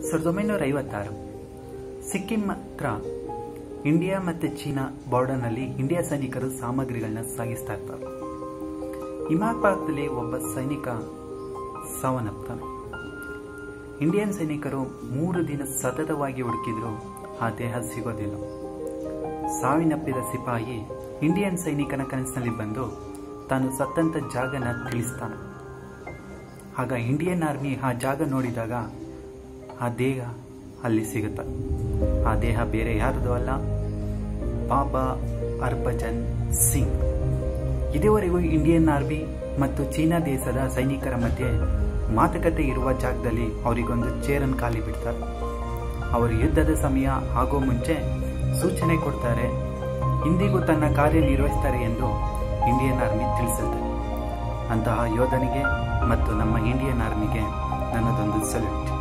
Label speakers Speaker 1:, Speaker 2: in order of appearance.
Speaker 1: ಸಾವಿರದ ಒಂಬೈನೂರ ಐವತ್ತಾರು ಸಿಕ್ಕಿಂ ಹತ್ರ ಇಂಡಿಯಾ ಮತ್ತು ಚೀನಾ ಬಾರ್ಡರ್ನಲ್ಲಿ ಇಂಡಿಯಾ ಸೈನಿಕರು ಸಾಮಗ್ರಿಗಳನ್ನ ಸಾಗಿಸ್ತಾ ಇರ್ತಾರೆ ಹಿಮಾಪಾತದಲ್ಲಿ ಒಬ್ಬ ಸೈನಿಕ ಸಾವನ್ನಪ್ತಾನೆ ಇಂಡಿಯನ್ ಸೈನಿಕರು ಮೂರು ದಿನ ಸತತವಾಗಿ ಹುಡುಕಿದ್ರು ಆ ದೇಹ ಸಿಗೋದಿಲ್ಲ ಸಾವಿನಪ್ಪಿದ ಸಿಪಾಯಿ ಇಂಡಿಯನ್ ಸೈನಿಕನ ಕನಸಿನಲ್ಲಿ ಬಂದು ತಾನು ಸತ್ತಂತ ಜಾಗನ ತಿಳಿಸ್ತಾನೆ ಆಗ ಇಂಡಿಯನ್ ಆರ್ಮಿ ಆ ಜಾಗ ನೋಡಿದಾಗ ಆ ದೇಹ ಅಲ್ಲಿ ಸಿಗುತ್ತೆ ಆ ದೇಹ ಬೇರೆ ಯಾರದು ಅಲ್ಲ ಬಾಬಾ ಹರ್ಭಜನ್ ಸಿಂಗ್ ಇದುವರೆಗೂ ಇಂಡಿಯನ್ ಆರ್ಮಿ ಮತ್ತು ಚೀನಾ ದೇಶದ ಸೈನಿಕರ ಮಧ್ಯೆ ಮಾತುಕತೆ ಇರುವ ಜಾಗದಲ್ಲಿ ಅವರಿಗೊಂದು ಚೇರನ್ನು ಖಾಲಿ ಬಿಡ್ತಾರೆ ಅವರು ಯುದ್ಧದ ಸಮಯ ಆಗೋ ಮುಂಚೆ ಸೂಚನೆ ಕೊಡ್ತಾರೆ ಇಂದಿಗೂ ತನ್ನ ಕಾರ್ಯ ನಿರ್ವಹಿಸ್ತಾರೆ ಎಂದು ಇಂಡಿಯನ್ ಆರ್ಮಿ ತಿಳಿಸುತ್ತೆ ಅಂತಹ ಯೋಧನಿಗೆ ಮತ್ತು ನಮ್ಮ ಇಂಡಿಯನ್ ಆರ್ಮಿಗೆ ನನ್ನದೊಂದು ಸಲ್ಯೂಟ್